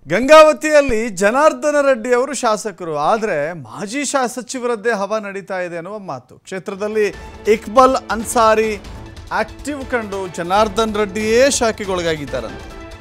ಗಂಗಾವತಿಯಲ್ಲಿ ಜನಾರ್ದನ ರೆಡ್ಡಿ ಅವರು ಶಾಸಕರು ಆದರೆ ಮಾಜಿ ಶಾ ಸಚಿವರದ್ದೇ ಹವಾ ನಡೀತಾ ಇದೆ ಅನ್ನುವ ಮಾತು ಕ್ಷೇತ್ರದಲ್ಲಿ ಇಕ್ಬಲ್ ಅನ್ಸಾರಿ ಆಕ್ಟಿವ್ ಕಂಡು ಜನಾರ್ದನ್ ರೆಡ್ಡಿಯೇ ಶಾಖೆಗೊಳಗಾಗಿದ್ದಾರಂತೆ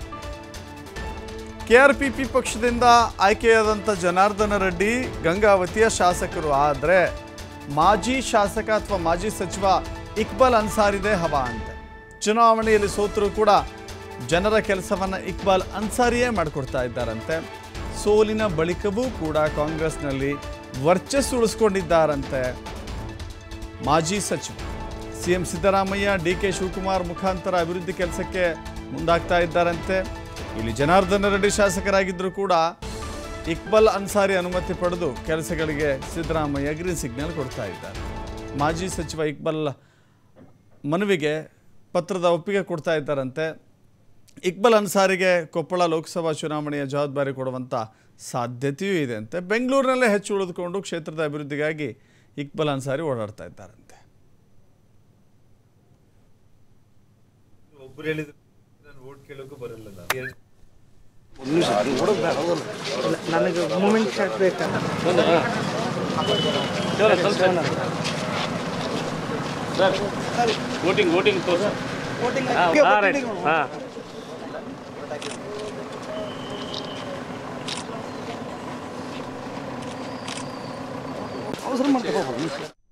ಕೆಆರ್ಪಿಪಿ ಪಕ್ಷದಿಂದ ಆಯ್ಕೆಯಾದಂಥ ಜನಾರ್ದನ ರೆಡ್ಡಿ ಗಂಗಾವತಿಯ ಶಾಸಕರು ಆದರೆ ಮಾಜಿ ಶಾಸಕ ಅಥವಾ ಮಾಜಿ ಸಚಿವ ಇಕ್ಬಲ್ ಅನ್ಸಾರಿದೆ ಹವಾ ಅಂತೆ ಚುನಾವಣೆಯಲ್ಲಿ ಸೋತರೂ ಕೂಡ ಜನರ ಕೆಲಸವನ್ನು ಇಕ್ಬಾಲ್ ಅನ್ಸಾರಿಯೇ ಮಾಡಿಕೊಡ್ತಾ ಇದ್ದಾರಂತೆ ಸೋಲಿನ ಬಳಿಕವೂ ಕೂಡ ಕಾಂಗ್ರೆಸ್ನಲ್ಲಿ ವರ್ಚಸ್ಸು ಉಳಿಸ್ಕೊಂಡಿದ್ದಾರಂತೆ ಮಾಜಿ ಸಚಿವ C M Siddaramaiah D K Shivakumar ಮುಖಾಂತರ ಅಭಿವೃದ್ಧಿ ಕೆಲಸಕ್ಕೆ ಮುಂದಾಗ್ತಾ ಇದ್ದಾರಂತೆ ಇಲ್ಲಿ ಜನಾರ್ದನ ರೆಡ್ಡಿ ಶಾಸಕರಾಗಿದ್ದರೂ ಕೂಡ ಇಕ್ಬಲ್ ಅನ್ಸಾರಿ ಅನುಮತಿ ಪಡೆದು ಕೆಲಸಗಳಿಗೆ ಸಿದ್ದರಾಮಯ್ಯ ಗ್ರೀನ್ ಸಿಗ್ನಲ್ ಕೊಡ್ತಾ ಇದ್ದಾರೆ ಮಾಜಿ ಸಚಿವ ಇಕ್ಬಲ್ ಮನವಿಗೆ ಪತ್ರದ ಒಪ್ಪಿಗೆ ಕೊಡ್ತಾ ಇದ್ದಾರಂತೆ ಇಕ್ಬಲ್ ಅನ್ಸಾರಿಗೆ ಕೊಪ್ಪಳ ಲೋಕಸಭಾ ಚುನಾವಣೆಯ ಜವಾಬ್ದಾರಿ ಕೊಡುವಂಥ ಸಾಧ್ಯತೆಯೂ ಇದೆ ಅಂತೆ ಬೆಂಗಳೂರಿನಲ್ಲೇ ಹೆಚ್ಚು ಉಳಿದುಕೊಂಡು ಕ್ಷೇತ್ರದ ಅಭಿವೃದ್ಧಿಗಾಗಿ ಇಕ್ಬಲ್ ಅನ್ಸಾರಿ ಓಡಾಡ್ತಾ ಇದ್ದಾರಂತೆ ಒಬ್ರು ಹೇಳಿದ್ರು ನಾನು ಓಟ್ ಕೇಳೋಕ್ಕೂ ಬರಲ್ಲ ನಾನು ನನಗೆ ಮೂಮೆಂಟ್ ಶಾಟ್ ಬೇಕಲ್ಲ ವೋಟಿಂಗ್ ವೋಟಿಂಗ್ ತೋರ್ಸ ಹಾಂ ಅವಸರ ಮಾಡ್ಕೊ